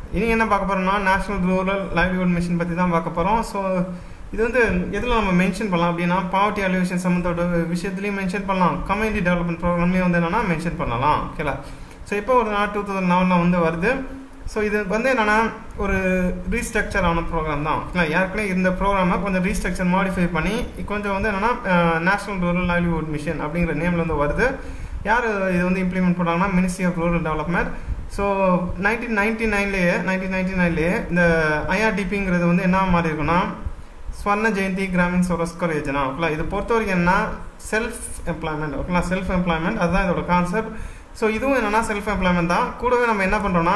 இனி என்ன பார்க்க போகிறோம்னா நேஷனல் ரூரல் லைவ்லிஹுட் மிஷன் பற்றி தான் பார்க்க போகிறோம் ஸோ இது வந்து எதில் நம்ம மென்ஷன் பண்ணலாம் அப்படின்னா பாவர்ட்டி அலிவேஷன் சம்மந்தோட விஷயத்துலையும் மென்ஷன் பண்ணலாம் கம்யூனிட்டி டெவலப்மெண்ட் ப்ரோக்ராம்லேயும் வந்து என்னென்னா மென்ஷன் பண்ணலாம் ஓகேலா ஸோ இப்போ ஒரு நாள் டூ தௌசண்ட் லெவனில் வந்து வருது ஸோ இது வந்து என்னென்னா ஒரு ரீஸ்ட்ரக்சர் ஆன ப்ரோக்ராம் தான் இல்லை ஏற்கனவே இந்த ப்ரோக்ராமை கொஞ்சம் ரீஸ்ட்ரக்சர் மாடிஃபை பண்ணி கொஞ்சம் வந்து என்னென்னா நேஷனல் ரூரல் லைவ்லிஹுட் மிஷன் அப்படிங்கிற நேமில் வந்து வருது யார் இது வந்து இம்ப்ளிமெண்ட் பண்ணாங்கன்னா ministry of rural development so nineteen ninety நைன்லேயே நைன்டீன் நைன்டி நைன்லேயே இந்த ஐஆர்டிபிங்கிறது வந்து என்ன மாதிரி இருக்குன்னா ஸ்வர்ண ஜெயந்தி கிராமின் சுரஸ்கர் யோஜனா ஓகேங்களா இது பொறுத்த வரைக்கும் என்ன செல்ஃப் எம்ப்ளாய்மெண்ட் ஓகேங்களா செல்ஃப் எம்ப்ளாய்மெண்ட் அதுதான் இதோட கான்செப்ட் ஸோ இதுவும் என்னென்னா செல்ஃப் எம்ப்ளாய்மெண்ட் தான் கூடவே நம்ம என்ன பண்ணுறோன்னா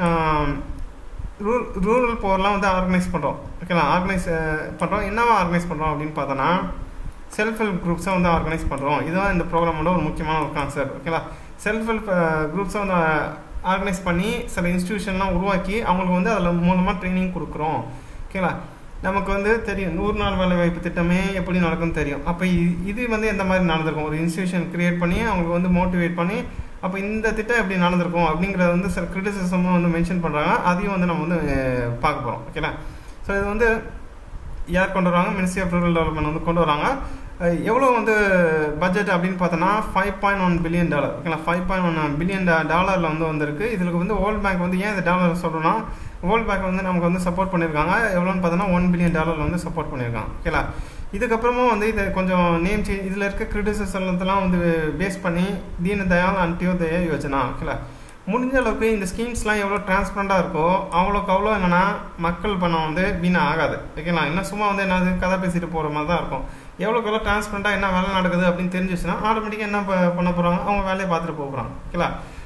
ரூல் ரூரல் போர்லாம் வந்து ஆர்கனைஸ் பண்ணுறோம் ஓகேங்களா ஆர்கனைஸ் பண்ணுறோம் என்னவா ஆர்கனைஸ் பண்ணுறோம் அப்படின்னு பார்த்தோன்னா செல்ஃப் ஹெல்ப் குரூப்ஸை வந்து ஆர்கனைஸ் பண்ணுறோம் இதுதான் இந்த ப்ரோக்ராமோட ஒரு முக்கியமான ஒரு கான்செப்ட் ஓகேங்களா செல்ஃப் ஹெல்ப் குரூப்ஸை வந்து ஆர்கனைஸ் பண்ணி சில இன்ஸ்டியூஷன்லாம் உருவாக்கி அவங்களுக்கு வந்து அதில் மூலமாக ட்ரைனிங் கொடுக்குறோம் ஓகேங்களா நமக்கு வந்து தெரியும் நூறு நாள் வேலை வாய்ப்பு திட்டமே எப்படி நடக்கும்னு தெரியும் அப்போ இது வந்து எந்த மாதிரி நடந்திருக்கும் ஒரு இன்ஸ்டியூஷன் க்ரியேட் பண்ணி அவங்களுக்கு வந்து மோட்டிவேட் பண்ணி அப்போ இந்த திட்டம் எப்படி நடந்திருக்கும் அப்படிங்கிறத வந்து சில கிரிட்டிசிசமும் வந்து மென்ஷன் பண்ணுறாங்க அதையும் வந்து நம்ம வந்து பார்க்க போகிறோம் ஓகேங்களா ஸோ இது வந்து யார் கொண்டு வராங்க மினிஸ்ட்ரி ஆஃப் ரூரல் டெவலப்மெண்ட் வந்து கொண்டு வராங்க எவ்வளோ வந்து பட்ஜெட் அப்படின்னு பார்த்தோன்னா five point one billion dollar ஓகேங்களா ஃபைவ் பாயிண்ட் ஒன் பில்லியன் டாலரில் வந்து வந்திருக்கு இதில் வந்து வேர்ல்ட் பேங்க் வந்து ஏன் இந்த டாலர் சொல்கிறோன்னா வேர்ல்ட் பேங்க் வந்து நமக்கு வந்து சப்போர்ட் பண்ணியிருக்காங்க எவ்வளோன்னு பார்த்தோன்னா ஒன் பில்லியன் டாலரில் வந்து சப்போர்ட் பண்ணியிருக்காங்க ஓகேங்களா இதுக்கப்புறமும் வந்து இது கொஞ்சம் நேம் சேஞ்ச் இதில் இருக்க கிரிட்டிசிசம்லாம் வந்து பேஸ் பண்ணி தீன தயால் அன்டியோதய யோஜனா ஓகேங்களா முடிஞ்ச அளவுக்கு இந்த ஸ்கீம்ஸ்லாம் எவ்வளோ டிரான்ஸ்பரண்டாக இருக்கோ அவ்வளோக்கு அவ்வளோ என்னென்னா மக்கள் பணம் வந்து வீணாக ஆகாது ஓகேங்களா என்ன சும்மா வந்து என்னது கதை பேசிட்டு போகிற மாதிரி தான் இருக்கும் எவ்வளோக்கு எவ்வளோ டிரான்ஸ்பரண்ட்டாக என்ன வேலை நடக்குது அப்படின்னு தெரிஞ்சிச்சுன்னா ஆட்டோமேட்டிக்காக என்ன பண்ண போகிறாங்க அவங்க வேலையை பார்த்துட்டு போகிறாங்க ஓகேங்களா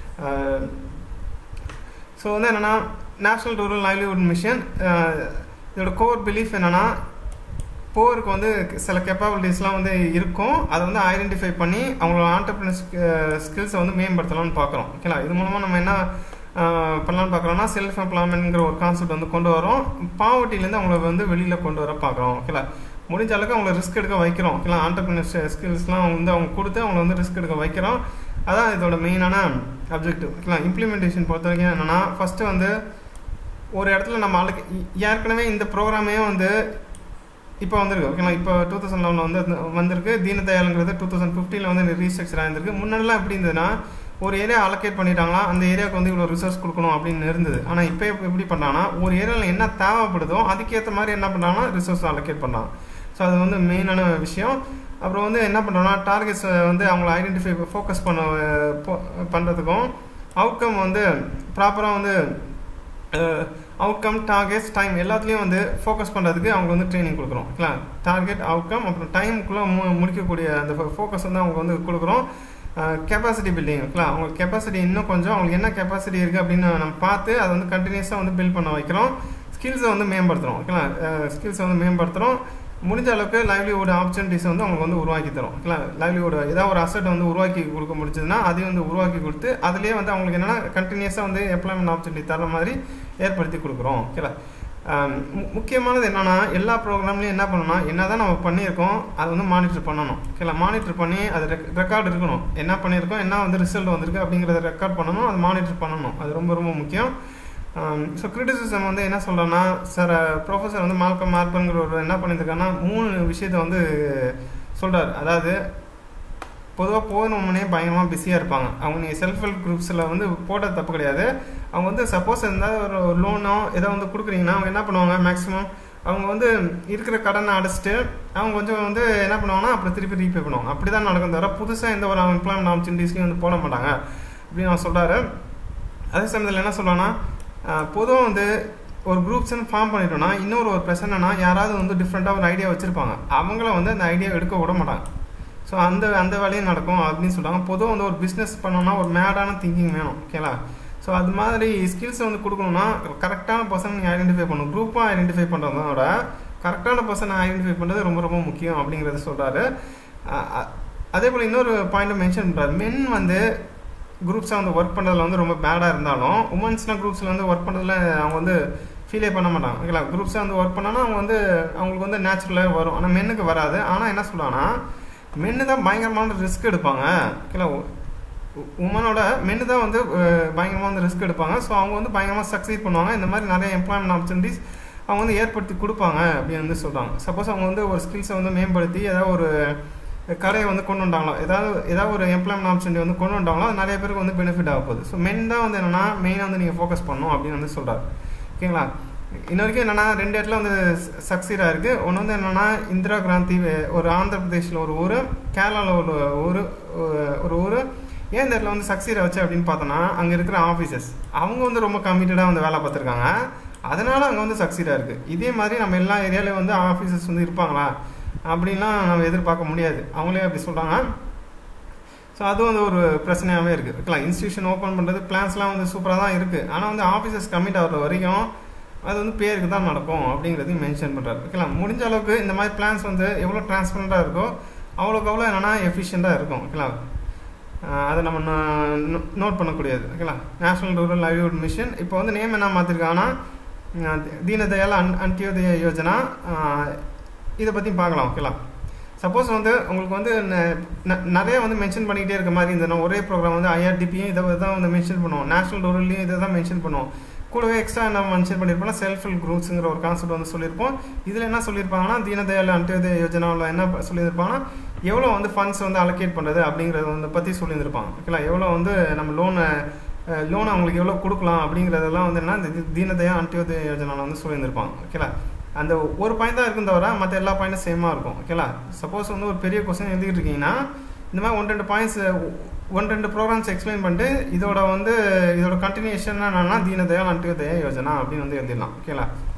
ஸோ வந்து என்னென்னா நேஷ்னல் ரூரல் லைவ்லிஹுட் மிஷன் இதோட கோர் பிலீஃப் என்னென்னா போருக்கு வந்து சில கேப்பபிலிட்டிஸ்லாம் வந்து இருக்கும் அதை வந்து ஐடென்டிஃபை பண்ணி அவங்களோட ஆண்டர்பிரினர் ஸ்கில்ஸை வந்து மேம்படுத்தலாம்னு பார்க்குறோம் ஓகேங்களா இது மூலமாக நம்ம என்ன பண்ணலான்னு பார்க்குறோம்னா செல்ஃப் எம்ப்ளாய்மெண்ட்ங்கிற ஒரு கான்செப்ட் வந்து கொண்டு வரோம் பாவர்ட்டிலேருந்து அவங்கள வந்து வெளியில் கொண்டு வர பார்க்குறோம் ஓகேங்களா முடிஞ்ச அளவுக்கு அவங்கள ரிஸ்க் எடுக்க வைக்கிறோம் ஓகேங்களா ஆண்டர்பிரினர் ஸ்கில்ஸ்லாம் வந்து அவங்க கொடுத்து அவங்கள வந்து ரிஸ்க் எடுக்க வைக்கிறோம் அதான் இதோட மெயினான அப்ஜெக்டிவ் ஓகேங்களா இம்ப்ளிமெண்டேஷன் பொறுத்த வரைக்கும் என்னென்னா ஃபஸ்ட்டு வந்து ஒரு இடத்துல நம்ம ஆளுக்கு ஏற்கனவே இந்த ப்ரோக்ராமே வந்து இப்போ வந்திருக்கு ஓகேங்களா இப்போ டூ தௌசண்ட் லெவனில் வந்து வந்திருக்கு தீனதயாளுங்கிறது டூ தௌசண்ட் ஃபிஃப்டீனில் வந்து ரீஸ்ட்ரக்சர் ஆயிருந்திருக்கு முன்னாடிலாம் எப்படி இருந்ததுன்னா ஒரு ஏரியா அலோகேட் பண்ணிட்டாங்களா அந்த ஏரியாவுக்கு வந்து இவ்வளோ ரிசோர்ஸ் கொடுக்கணும் அப்படின்னு இருந்தது ஆனால் இப்போ எப்படி பண்ணாங்கன்னா ஒரு ஏரியாவில் என்ன தேவைப்படுதோ அதுக்கேற்ற மாதிரி என்ன பண்ணுறாங்கன்னா ரிசோர்ஸ் அலோகேட் பண்ணலாம் ஸோ அது வந்து மெயினான விஷயம் அப்புறம் வந்து என்ன பண்ணுறோன்னா டார்கெட்ஸ் வந்து அவங்கள ஐடென்டிஃபை ஃபோக்கஸ் பண்ண பண்ணுறதுக்கும் அவுட்கம் வந்து ப்ராப்பராக வந்து அவுட்கம் டார்கெட்ஸ் டைம் எல்லாத்துலேயும் வந்து ஃபோக்கஸ் பண்ணுறதுக்கு அவங்க வந்து ட்ரைனிங் கொடுக்குறோம் ஓகேங்களா டார்கெட் அவுட்கம் அப்புறம் டைமுக்குள்ளே மு முடிக்கக்கூடிய அந்த ஃபோக்கஸ் வந்து அவங்க வந்து கொடுக்குறோம் கெப்பாசிட்டி பில்டிங் ஓகேங்களா அவங்க கெப்பாசிட்டி இன்னும் கொஞ்சம் அவங்களுக்கு என்ன கெப்பாசிட்டி இருக்குது அப்படின்னு நம்ம பார்த்து அதை வந்து கண்டினியூஸாக வந்து பில்ட் பண்ண வைக்கிறோம் ஸ்கில்ஸை வந்து மேம்படுத்துகிறோம் ஓகேங்களா ஸ்கில்ஸை வந்து மேம்படுத்துகிறோம் முடிஞ்ச அளவுக்கு லைவ்லிஹுட் ஆப்பர்ச்சுனிட்டிஸ் வந்து அவங்களுக்கு வந்து உருவாக்கி தரும் ஓகேங்களா லைவ்லிஹுட் ஏதாவது ஒரு அசட் வந்து உருவாக்கி கொடுக்க முடிச்சதுன்னா அதையும் வந்து உருவாக்கி கொடுத்து அதுலேயே வந்து அவங்களுக்கு என்னென்னா கண்டினியூஸாக வந்து எம்ப்ளாய்மெண்ட் ஆப்பர்ச்சுனிட்டி தர மாதிரி ஏற்படுத்தி கொடுக்குறோம் ஓகேங்களா முக்கியமானது என்னென்னா எல்லா ப்ரோக்ராம்லையும் என்ன பண்ணணும்னா என்ன தான் நம்ம பண்ணியிருக்கோம் அதை வந்து மானிட்டர் பண்ணணும் ஓகேங்களா மானிட்டர் பண்ணி அது ரெக்கார்டு இருக்கணும் என்ன பண்ணியிருக்கோம் என்ன வந்து ரிசல்ட் வந்திருக்கு அப்படிங்கிறத ரெக்கார்ட் பண்ணணும் அது மானிட்டர் பண்ணணும் அது ரொம்ப ரொம்ப முக்கியம் ஸோ கிரிட்டிசிசம் வந்து என்ன சொல்கிறேன்னா சார் ப்ரொஃபஸர் வந்து மால்கம் மார்பனுங்கிற ஒரு என்ன பண்ணியிருக்காங்கன்னா மூணு விஷயத்த வந்து சொல்கிறார் அதாவது பொதுவாக போகணும்னே பயங்கரமாக பிஸியாக இருப்பாங்க அவங்க நீங்கள் செல்ஃப் ஹெல்ப் குரூப்ஸில் வந்து போட்ட தப்பு கிடையாது அவங்க வந்து சப்போஸ் இருந்தால் ஒரு லோனோ ஏதோ வந்து கொடுக்குறீங்கன்னா அவங்க என்ன பண்ணுவாங்க மேக்ஸிமம் அவங்க வந்து இருக்கிற கடனை அடைச்சிட்டு அவங்க கொஞ்சம் வந்து என்ன பண்ணுவாங்கன்னா அப்புறம் திருப்பி ரீபே பண்ணுவாங்க அப்படி தான் நடக்கும் தவிர புதுசாக எந்த ஒரு எம்ப்ளாய்மெண்ட் ஆப்பர்ச்சுனிட்டிஸ்லையும் வந்து போட மாட்டாங்க அப்படின்னு நான் சொல்கிறாரு அதே சமயத்தில் என்ன சொல்லுவாங்கன்னா பொதுவாக வந்து ஒரு குரூப்ஸ்ன்னு ஃபார்ம் பண்ணிட்டோம்னா இன்னொரு ஒரு பிரச்சனைனா யாராவது வந்து டிஃப்ரெண்ட்டாக ஒரு ஐடியா வச்சுருப்பாங்க அவங்கள வந்து அந்த ஐடியா எடுக்க விட மாட்டாங்க ஸோ அந்த அந்த வேலையும் நடக்கும் அப்படின்னு சொல்கிறாங்க பொதுவாக வந்து ஒரு பிஸ்னஸ் பண்ணோம்னா ஒரு மேடான திங்கிங் வேணும் ஓகேங்களா ஸோ அது மாதிரி ஸ்கில்ஸை வந்து கொடுக்கணும்னா கரெக்டான பர்சன் நீங்கள் ஐடென்டிஃபை பண்ணணும் குரூப்பாக ஐடென்டிஃபை பண்ணுறதோட கரெக்டான பர்சனை ஐடென்டிஃபை பண்ணுறது ரொம்ப ரொம்ப முக்கியம் அப்படிங்கிறத சொல்கிறாரு அதே போல் இன்னொரு பாயிண்ட்டை மென்ஷன் பண்ணுறாரு மென் வந்து குரூப்ஸாக வந்து ஒர்க் பண்ணுறதுல வந்து ரொம்ப பேடாக இருந்தாலும் உமன்ஸ்னால் குரூப்ஸில் வந்து ஒர்க் பண்ணுறதுல அவங்க வந்து ஃபீலே பண்ண மாட்டாங்க ஓகேங்களா குரூப்ஸாக வந்து ஒர்க் பண்ணால் அவங்க வந்து அவங்களுக்கு வந்து நேச்சுரலாக வரும் ஆனால் மென்னுக்கு வராது ஆனால் என்ன சொல்லுவாங்கன்னா மென்னு தான் பயங்கரமான ரிஸ்க் எடுப்பாங்க ஓகேங்களா உமனோட மென்னு தான் வந்து பயங்கரமாக வந்து ரிஸ்க் எடுப்பாங்க ஸோ அவங்க வந்து பயங்கரமாக சக்சீட் பண்ணுவாங்க இந்த மாதிரி நிறைய எம்ப்ளாய்மெண்ட் ஆப்பர்ச்சுனிட்டிஸ் அவங்க வந்து ஏற்படுத்தி கொடுப்பாங்க அப்படின்னு வந்து சொல்கிறாங்க சப்போஸ் அவங்க வந்து ஒரு ஸ்கில்ஸை வந்து மேம்படுத்தி ஏதாவது ஒரு கடையை வந்து கொண்டு வந்தாங்களோ ஏதாவது ஏதாவது ஒரு எம்ப்ளாய்மெண்ட் ஆப்பர்ச்சுனிட்டி வந்து கொண்டு வந்தாங்களோ அது நிறைய பேருக்கு வந்து பெனிஃபிட் ஆக போகுது ஸோ மென் தான் வந்து என்னென்னா மெயினாக வந்து நீங்கள் ஃபோக்கஸ் பண்ணணும் அப்படின்னு வந்து சொல்கிறார் ஓகேங்களா இன்ன வரைக்கும் என்னென்னா ரெண்டு இடத்துல வந்து சக்சீடாக இருக்குது ஒன்று வந்து என்னென்னா இந்திரா கிராந்தி ஒரு ஆந்திர பிரதேஷில் ஒரு ஊர் கேரளாவில் ஒரு ஊர் ஒரு ஊர் ஏன் இந்த இடத்துல வந்து சக்சீட் ஆச்சு அப்படின்னு பார்த்தோன்னா அங்கே இருக்கிற ஆஃபீஸர்ஸ் அவங்க வந்து ரொம்ப கமிட்டடாக வந்து வேலை பார்த்துருக்காங்க அதனால் அங்கே வந்து சக்சீடாக இருக்குது இதே மாதிரி நம்ம எல்லா ஏரியாலையும் வந்து ஆஃபீஸர்ஸ் வந்து இருப்பாங்களா அப்படின்லாம் நம்ம எதிர்பார்க்க முடியாது அவங்களே அப்படி சொல்கிறாங்க ஸோ அதுவும் வந்து ஒரு பிரச்சனையாகவே இருக்குது ஓகேங்களா இன்ஸ்டியூஷன் ஓப்பன் பண்ணுறது பிளான்ஸ்லாம் வந்து சூப்பராக தான் இருக்குது ஆனால் வந்து ஆஃபீஸர்ஸ் கமிட் ஆகிற வரைக்கும் அது வந்து பேருக்கு தான் நடக்கும் அப்படிங்கிறதையும் மென்ஷன் பண்ணுறாரு ஓகேங்களா முடிஞ்ச அளவுக்கு இந்த மாதிரி பிளான்ஸ் வந்து எவ்வளோ டிரான்ஸ்பரண்ட்டாக இருக்கோ அவ்வளோக்கு அவ்வளோ என்னென்னா எஃபிஷியண்ட்டாக இருக்கும் ஓகேங்களா அதை நம்ம நோட் பண்ணக்கூடியது ஓகேங்களா நேஷனல் ரூரல் லைவ்லிஹுட் மிஷன் இப்போ வந்து நேம் என்ன மாற்றிருக்காங்கன்னா தீனதயாள் அன் அந்தியோதய யோஜனா இதை பற்றி பார்க்கலாம் ஓகேங்களா சப்போஸ் வந்து உங்களுக்கு வந்து நிறைய வந்து மென்ஷன் பண்ணிக்கிட்டே இருக்க மாதிரி இந்த ஒரே ப்ரோக்ராம் வந்து ஐஆர்டிபியும் இதை தான் வந்து மென்ஷன் பண்ணுவோம் நேஷனல் ரூரல்லையும் இதை தான் மென்ஷன் பண்ணுவோம் கூடவே எக்ஸ்ட்ரா நம்ம மென்ஷன் பண்ணியிருப்போம் செல்ஃப் ஹெல்ப் குரூப்ஸுங்கிற ஒரு கான்செப்ட் வந்து சொல்லியிருப்போம் இதில் என்ன சொல்லியிருப்பாங்கன்னா தீனதயாள் அந்தியோதய யோஜனாவில் என்ன சொல்லியிருப்பாங்கன்னா எவ்வளோ வந்து ஃபண்ட்ஸ் வந்து அலோகேட் பண்ணுறது அப்படிங்கிறத வந்து பற்றி சொல்லியிருப்பாங்க ஓகேங்களா எவ்வளோ வந்து நம்ம லோனை லோன் அவங்களுக்கு எவ்வளோ கொடுக்கலாம் அப்படிங்கிறதெல்லாம் வந்து என்ன இந்த தீனதயா அந்தியோதய யோஜனாவில் வந்து சொல்லியிருந்திருப்பாங்க ஓகேங்களா அந்த ஒரு பாயிண்ட் தான் இருக்கும் தவிர மற்ற எல்லா பாயிண்ட்டும் சேமாக இருக்கும் ஓகேங்களா சப்போஸ் வந்து ஒரு பெரிய கொஸ்டின் எழுதிட்டு இருக்கீங்கன்னா இந்த மாதிரி ஒன் ரெண்டு பாயிண்ட்ஸ் ஒன் ரெண்டு ப்ரோக்ராம்ஸ் எக்ஸ்பிளைன் பண்ணிட்டு இதோட வந்து இதோட கண்டினியூஷன் என்னன்னா தீனதயாள் அந்தியோதய யோஜனா அப்படின்னு வந்து எழுதிடலாம் ஓகேங்களா